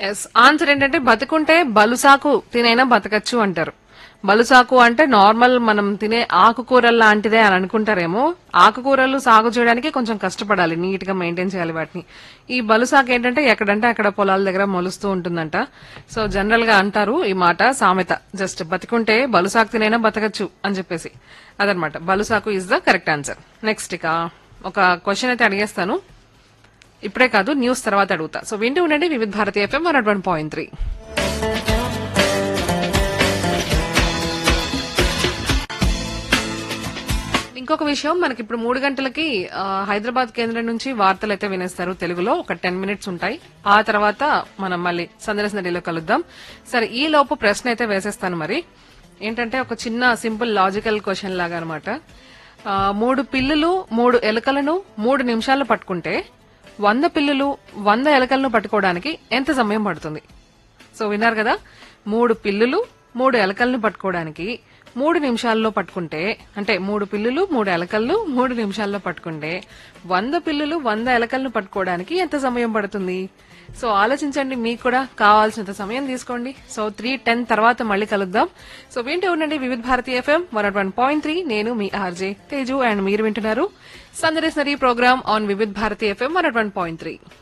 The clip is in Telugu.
ఎస్ ఆన్సర్ ఏంటంటే బతుకుంటే బలుసాకు తినైనా బతకచ్చు అంటారు బలుసాకు అంటే నార్మల్ మనం తినే ఆకుకూరలు లాంటిదే అని అనుకుంటారేమో ఆకుకూరలు సాగు చేయడానికి కొంచెం కష్టపడాలి నీట్ గా మెయింటైన్ చేయాలి వాటిని ఈ బలుసాకు ఏంటంటే ఎక్కడంటే అక్కడ పొలాల దగ్గర మొలుస్తూ ఉంటుందంట సో జనరల్ గా అంటారు ఈ మాట సామెత జస్ట్ బతికుంటే బలుసాకు తినైనా బతకచ్చు అని చెప్పేసి అదనమాట బలుసాకు is the correct answer next ఇక ఒక క్వశ్చన్ అయితే అడిగేస్తాను ఇప్పుడే కాదు న్యూస్ తర్వాత అడుగుతా సో వింటూ ఉండండి Vividh Bharati FM one one point three ఇంకొక విషయం మనకి ఇప్పుడు మూడు గంటలకి ఆ, హైదరాబాద్ కేంద్రం నుంచి వార్తలు అయితే వినేస్తారు తెలుగులో ఒక టెన్ మినిట్స్ ఉంటాయి ఆ తర్వాత మనం మళ్ళీ సందర్శన నడిలో కలుద్దాం సరే ఈ లోపు ప్రశ్న అయితే వేసేస్తాను మరి ఏంటంటే ఒక చిన్న సింపుల్ లాజికల్ క్వశ్చన్ లాగా అనమాట మూడు పిల్లులు మూడు ఎలుకలను మూడు నిమిషాల్లో పట్టుకుంటే వంద పిల్లులు వంద ఎలుకలను పట్టుకోవడానికి ఎంత సమయం పడుతుంది సో విన్నారు కదా మూడు పిల్లులు మూడు ఎలకలను పట్టుకోవడానికి మూడు నిమిషాల్లో పట్టుకుంటే అంటే మూడు పిల్లులు మూడు ఎలకలను మూడు నిమిషాల్లో పట్టుకుంటే వంద పిల్లులు వంద ఎలకలను పట్టుకోవడానికి ఎంత సమయం పడుతుంది సో ఆలోచించండి మీకు కూడా కావాల్సినంత సమయం తీసుకోండి సో త్రీ టెన్ తర్వాత మళ్ళీ కలుద్దాం సో వింటూ ఉండండి Vividh Bharati FM one one point three నేను మీ ఆర్జే తేజు అండ్ మీరు వింటున్నారు సందర్శనరీ programme on Vividh Bharati FM one one point three